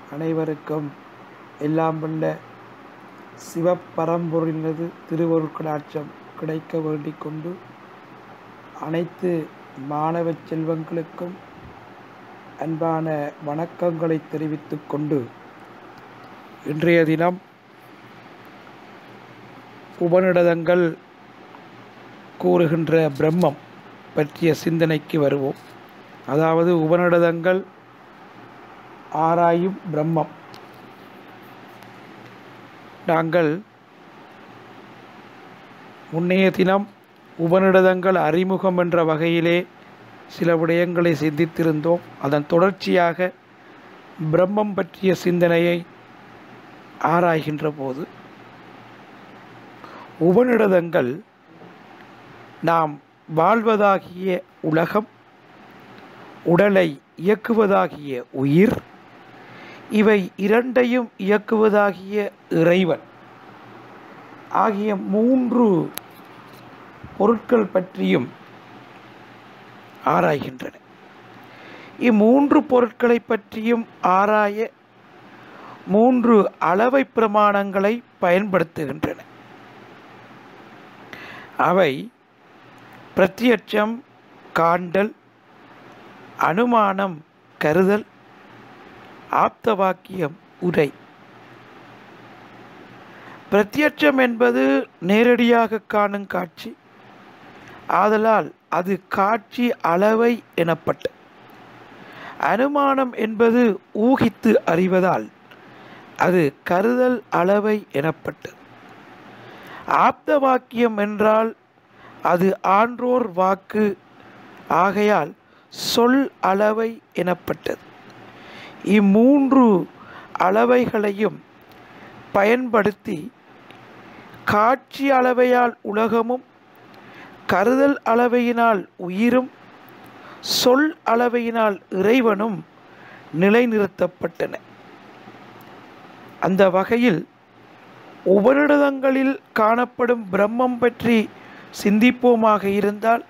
அனைவருக்கும் எல்லாம் வல்ல சிவப்பரம்பொருளினது திருவருட்கடாட்சம் கிடைக்க வேண்டிக் கொண்டு அனைத்து மாணவ செல்வங்களுக்கும் அன்பான வணக்கங்களை தெரிவித்துக் கொண்டு இன்றைய தினம் உபநிடதங்கள் கூறுகின்ற பிரம்மம் பற்றிய சிந்தனைக்கு வருவோம் அதாவது உபநிடதங்கள் ஆராயும் பிரம்மம் நாங்கள் முன்னைய தினம் உபநிடதங்கள் அறிமுகம் என்ற வகையிலே சில விடயங்களை சிந்தித்திருந்தோம் அதன் தொடர்ச்சியாக பிரம்மம் பற்றிய சிந்தனையை ஆராய்கின்ற போது உபநிடதங்கள் நாம் வாழ்வதாகிய உலகம் உடலை இயக்குவதாகிய உயிர் இவை இரண்டையும் இயக்குவதாகிய இறைவன் ஆகிய மூன்று பொருட்கள் பற்றியும் ஆராய்கின்றன இம்மூன்று பொருட்களை பற்றியும் ஆராய மூன்று அளவை பிரமாணங்களை பயன்படுத்துகின்றன அவை பிரத்யட்சம் காண்டல் அனுமானம் கருதல் ஆப்த வாக்கியம் உரை பிரத்யட்சம் என்பது நேரடியாக காணும் காட்சி ஆதலால் அது காட்சி அளவை எனப்பட்ட அனுமானம் என்பது ஊகித்து அறிவதால் அது கருதல் அளவை எனப்பட்டது ஆப்த வாக்கியம் என்றால் அது ஆன்றோர் வாக்கு ஆகையால் சொல் அளவை எனப்பட்டது இம்மூன்று அளவைகளையும் பயன்படுத்தி காட்சி அளவையால் உலகமும் கருதல் அளவையினால் உயிரும் சொல் அளவையினால் இறைவனும் நிலைநிறுத்தப்பட்டன அந்த வகையில் உபநிடதங்களில் காணப்படும் பிரம்மம் பற்றி சிந்திப்போமாக இருந்தால்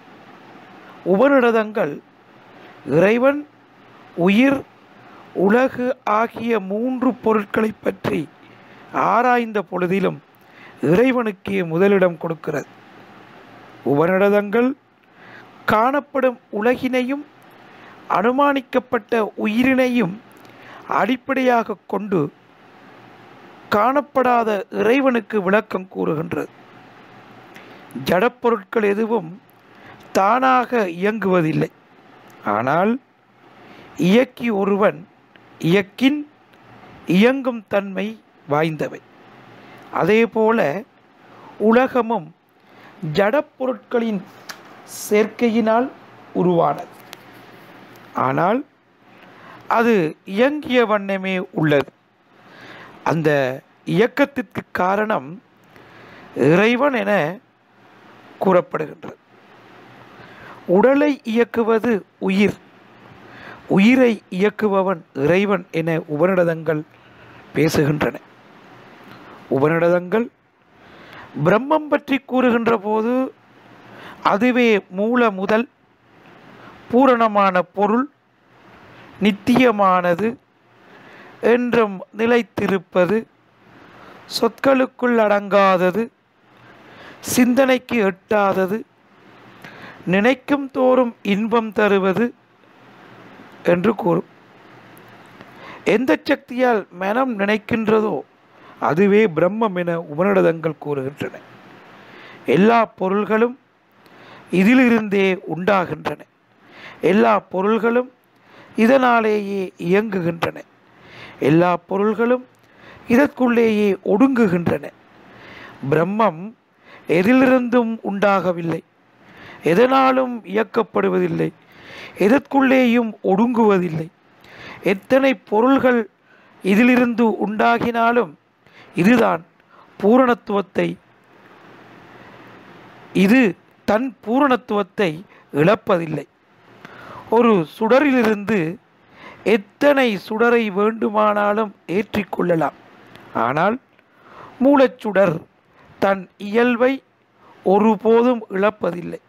உபநிடதங்கள் இறைவன் உயிர் உலகு ஆகிய மூன்று பொருட்களை பற்றி ஆராய்ந்த பொழுதிலும் இறைவனுக்கே முதலிடம் கொடுக்கிறது உபநிடதங்கள் காணப்படும் உலகினையும் அனுமானிக்கப்பட்ட உயிரினையும் அடிப்படையாக கொண்டு காணப்படாத இறைவனுக்கு விளக்கம் கூறுகின்றது ஜடப்பொருட்கள் எதுவும் தானாக இயங்குவதில்லை ஆனால் இயக்கி ஒருவன் இயக்கின் இயங்கும் தன்மை வாய்ந்தவை அதேபோல உலகமும் ஜடப்பொருட்களின் சேர்க்கையினால் உருவானது ஆனால் அது இயங்கிய வண்ணமே உள்ளது அந்த இயக்கத்திற்கு காரணம் இறைவன் என கூறப்படுகின்றது உடலை இயக்குவது உயிர் உயிரை இயக்குபவன் இறைவன் என உபநிடதங்கள் பேசுகின்றன உபநிடதங்கள் பிரம்மம் பற்றி கூறுகின்ற போது அதுவே மூல முதல் பூரணமான பொருள் நித்தியமானது என்றும் நிலைத்திருப்பது சொற்களுக்குள் அடங்காதது சிந்தனைக்கு எட்டாதது நினைக்கும் தோறும் இன்பம் தருவது என்று கூறும் எந்த சக்தியால் மனம் நினைக்கின்றதோ அதுவே பிரம்மம் என உபநிடதங்கள் கூறுகின்றன எல்லா பொருள்களும் இதிலிருந்தே உண்டாகின்றன எல்லா பொருள்களும் இதனாலேயே இயங்குகின்றன எல்லா பொருள்களும் இதற்குள்ளேயே ஒடுங்குகின்றன பிரம்மம் எதிலிருந்தும் உண்டாகவில்லை எதனாலும் இயக்கப்படுவதில்லை எதற்குள்ளேயும் ஒடுங்குவதில்லை எத்தனை பொருள்கள் இதிலிருந்து உண்டாகினாலும் இதுதான் பூரணத்துவத்தை இது தன் பூரணத்துவத்தை இழப்பதில்லை ஒரு சுடரிலிருந்து எத்தனை சுடரை வேண்டுமானாலும் ஏற்றிக்கொள்ளலாம் ஆனால் மூலச்சுடர் தன் இயல்பை ஒருபோதும் இழப்பதில்லை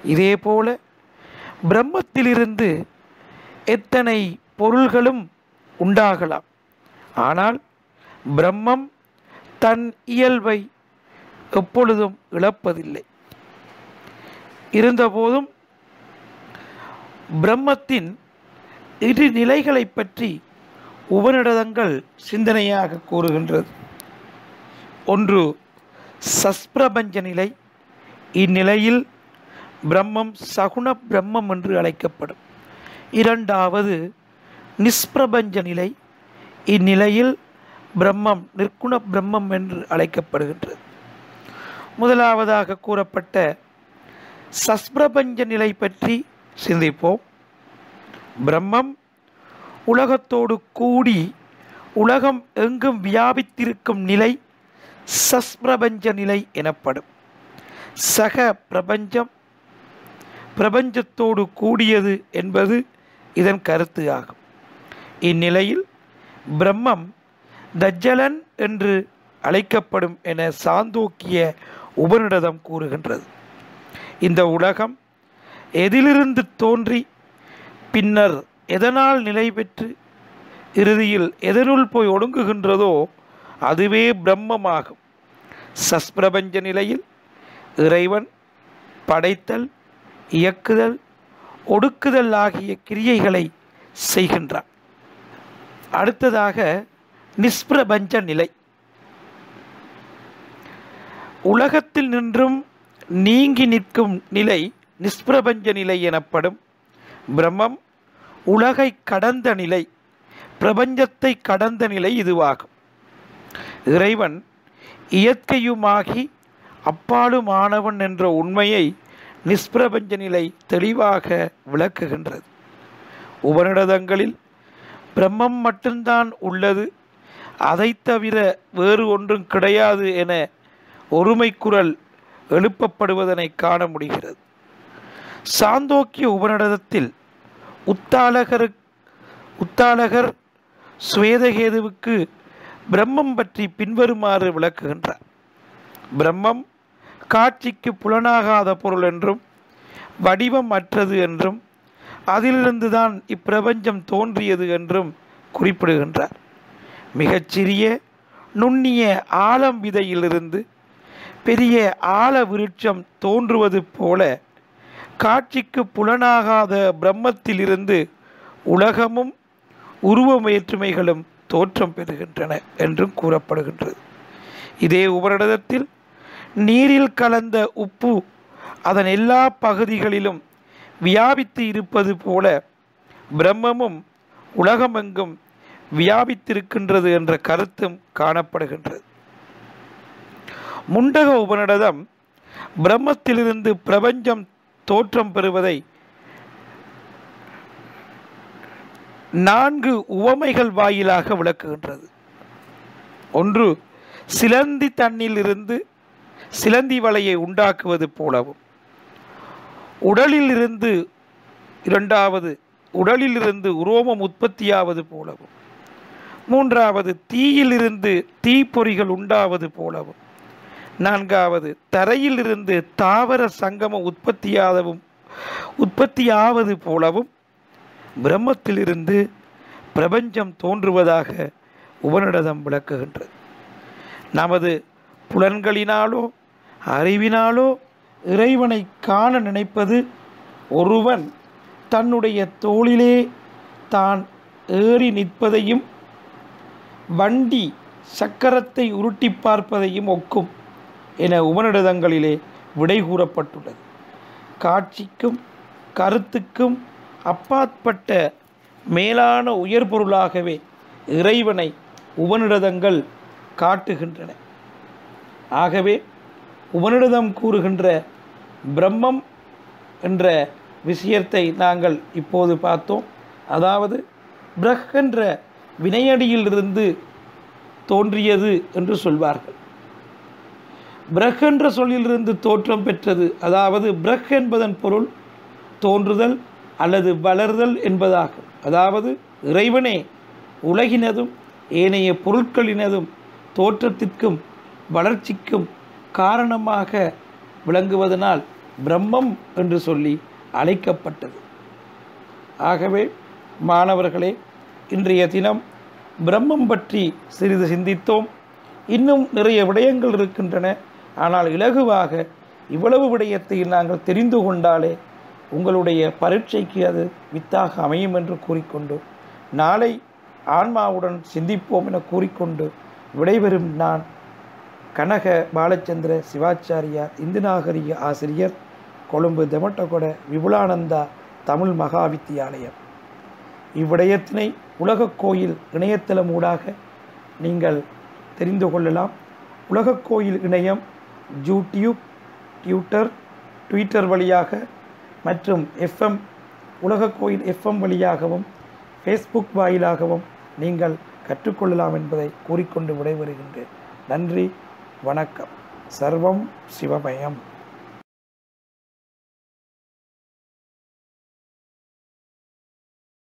இதேபோல பிரம்மத்திலிருந்து எத்தனை பொருள்களும் உண்டாகலாம் ஆனால் பிரம்மம் தன் இயல்பை எப்பொழுதும் இழப்பதில்லை இருந்தபோதும் பிரம்மத்தின் இரு நிலைகளை பற்றி உபநிடதங்கள் சிந்தனையாக கூறுகின்றது ஒன்று சஸ்பிரபஞ்ச நிலை இந்நிலையில் பிரம்மம் சகுண பிரம்மம் என்று அழைக்கப்படும் இரண்டாவது நிஸ்பிரபஞ்ச நிலை இந்நிலையில் பிரம்மம் நிற்குண பிரம்மம் என்று அழைக்கப்படுகின்றது முதலாவதாக கூறப்பட்ட சஸ்பிரபஞ்ச நிலை பற்றி சிந்திப்போம் பிரம்மம் உலகத்தோடு கூடி உலகம் எங்கும் வியாபித்திருக்கும் நிலை சஸ்பிரபஞ்ச நிலை எனப்படும் சக பிரபஞ்சம் பிரபஞ்சத்தோடு கூடியது என்பது இதன் கருத்து ஆகும் இந்நிலையில் பிரம்மம் தஜ்ஜலன் என்று அழைக்கப்படும் என சாந்தோக்கிய உபநிடதம் கூறுகின்றது இந்த உலகம் எதிலிருந்து தோன்றி பின்னர் எதனால் நிலை பெற்று இறுதியில் எதனுள் போய் ஒடுங்குகின்றதோ அதுவே பிரம்மமாகும் சஸ்பிரபஞ்ச நிலையில் இறைவன் படைத்தல் இயக்குதல் ஒடுக்குதல் ஆகிய கிரியைகளை செய்கின்றான் அடுத்ததாக நிஸ்பிரபஞ்ச நிலை உலகத்தில் நின்றும் நீங்கி நிற்கும் நிலை நிஸ்பிரபஞ்ச நிலை எனப்படும் பிரம்மம் உலகை கடந்த நிலை பிரபஞ்சத்தை கடந்த நிலை இதுவாகும் இறைவன் இயற்கையுமாகி அப்பாலுமானவன் என்ற உண்மையை நிஸ்பிரபஞ்ச நிலை தெளிவாக விளக்குகின்றது உபநிடதங்களில் பிரம்மம் மட்டும்தான் உள்ளது அதை தவிர வேறு ஒன்றும் கிடையாது என ஒருமை குரல் எழுப்பப்படுவதனை காண முடிகிறது சாந்தோக்கிய உபநிடதத்தில் உத்தாலகரு உத்தாலகர் சுவேதகேதுவுக்கு பிரம்மம் பற்றி பின்வருமாறு விளக்குகின்றார் பிரம்மம் காட்சிக்கு புலனாகாத பொருள் என்றும் வடிவம் அற்றது என்றும் அதிலிருந்துதான் இப்பிரபஞ்சம் தோன்றியது என்றும் குறிப்பிடுகின்றார் மிகச்சிறிய நுண்ணிய ஆழம் விதையிலிருந்து பெரிய ஆழ விருட்சம் தோன்றுவது போல காட்சிக்கு புலனாகாத பிரம்மத்திலிருந்து உலகமும் உருவ வேற்றுமைகளும் தோற்றம் பெறுகின்றன என்றும் கூறப்படுகின்றது இதே உபரிடத்தில் நீரில் கலந்த உப்பு அதன் எல்லா பகுதிகளிலும் வியாபித்து இருப்பது போல பிரம்மமும் உலகமெங்கும் வியாபித்திருக்கின்றது என்ற கருத்தும் காணப்படுகின்றது முண்டக உபநிடதம் பிரம்மத்திலிருந்து பிரபஞ்சம் தோற்றம் பெறுவதை நான்கு உவமைகள் வாயிலாக விளக்குகின்றது ஒன்று சிலந்தி தண்ணிலிருந்து சிலந்தி வலையை உண்டாக்குவது போலவும் உடலிலிருந்து இரண்டாவது உடலிலிருந்து உரோமம் உற்பத்தியாவது போலவும் மூன்றாவது தீயிலிருந்து தீப்பொறிகள் உண்டாவது போலவும் நான்காவது தரையிலிருந்து தாவர சங்கம உற்பத்தியாகவும் உற்பத்தியாவது போலவும் பிரம்மத்திலிருந்து பிரபஞ்சம் தோன்றுவதாக உபநிடதம் விளக்குகின்றது நமது புலன்களினாலோ அறிவினாலோ இறைவனை காண நினைப்பது ஒருவன் தன்னுடைய தோளிலே தான் ஏறி நிற்பதையும் வண்டி சக்கரத்தை உருட்டி பார்ப்பதையும் ஒக்கும் என உபநிடதங்களிலே விடை கூறப்பட்டுள்ளது காட்சிக்கும் கருத்துக்கும் அப்பாற்பட்ட மேலான உயர் பொருளாகவே இறைவனை உபநிடதங்கள் காட்டுகின்றன ஆகவே உபநிடதம் கூறுகின்ற பிரம்மம் என்ற விஷயத்தை நாங்கள் இப்போது பார்த்தோம் அதாவது பிரக் என்ற வினையடியிலிருந்து தோன்றியது என்று சொல்வார்கள் பிரக் என்ற சொல்லிலிருந்து தோற்றம் பெற்றது அதாவது பிரக் என்பதன் பொருள் தோன்றுதல் அல்லது வளர்தல் என்பதாகும் அதாவது இறைவனே உலகினதும் ஏனைய பொருட்களினதும் தோற்றத்திற்கும் வளர்ச்சிக்கும் காரணமாக விளங்குவதனால் பிரம்மம் என்று சொல்லி அழைக்கப்பட்டது ஆகவே மாணவர்களே இன்றைய தினம் பிரம்மம் பற்றி சிறிது சிந்தித்தோம் இன்னும் நிறைய விடயங்கள் இருக்கின்றன ஆனால் இலகுவாக இவ்வளவு விடயத்தை நாங்கள் தெரிந்து கொண்டாலே உங்களுடைய பரீட்சைக்கு அது வித்தாக அமையும் என்று கூறிக்கொண்டு நாளை ஆன்மாவுடன் சிந்திப்போம் என கூறிக்கொண்டு விடைபெறும் நான் கனக பாலச்சந்திர சிவாச்சாரியார் இந்து நாகரிக ஆசிரியர் கொழும்பு தெமட்டகொட விபுலானந்தா தமிழ் மகா வித்தியாலயம் இவ்விடயத்தினை உலகக் கோயில் இணையதளம் ஊடாக நீங்கள் தெரிந்து கொள்ளலாம் உலகக் கோயில் இணையம் யூடியூப் ட்விட்டர் ட்விட்டர் வழியாக மற்றும் எஃப்எம் உலகக் கோயில் எஃப்எம் வழியாகவும் ஃபேஸ்புக் வாயிலாகவும் நீங்கள் கற்றுக்கொள்ளலாம் என்பதை கூறிக்கொண்டு விடைபெறுகின்றேன் நன்றி வணக்கம் சர்வம் சிவமயம்